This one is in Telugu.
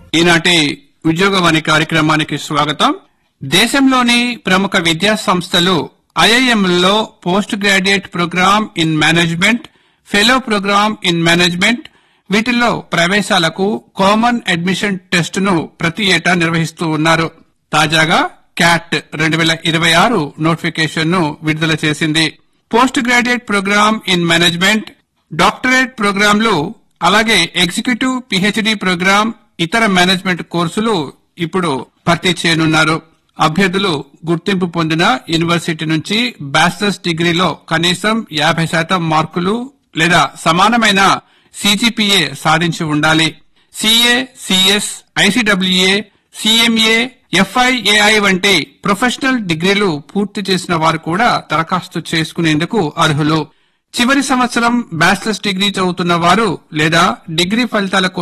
ఈనాటి ఉద్యోగవాణి కార్యక్రమానికి స్వాగతం దేశంలోని ప్రముఖ విద్యా సంస్థలు ఐఐఎంలలో post graduate programme in management fellow programme in management వీటిల్లో ప్రవేశాలకు కామన్ అడ్మిషన్ టెస్ట్ ను ప్రతి ఏటా నిర్వహిస్తూ ఉన్నారు తాజాగా క్యాట్ రెండు వేల ఇరవై ఆరు నోటిఫికేషన్ ను విడుదల చేసింది post graduate programme in management doctorate ప్రోగ్రాంలు అలాగే ఎగ్జిక్యూటివ్ పిహెచ్డి ప్రోగ్రాం ఇతర మేనేజ్మెంట్ కోర్సులు ఇప్పుడు భర్తీ చేయనున్నారు అభ్యర్థులు గుర్తింపు పొందిన యూనివర్సిటీ నుంచి బ్యాచిలర్స్ డిగ్రీలో కనీసం యాభై శాతం మార్కులు లేదా సమానమైన సిజిపిఏ సాధించి ఉండాలి CA CS ICWA CMA FIAI వంటి ప్రొఫెషనల్ డిగ్రీలు పూర్తి చేసిన వారు కూడా దరఖాస్తు చేసుకునేందుకు అర్హులు చివరి సంవత్సరం బ్యాచిలర్స్ డిగ్రీ చదువుతున్న వారు లేదా డిగ్రీ ఫలితాల కోసం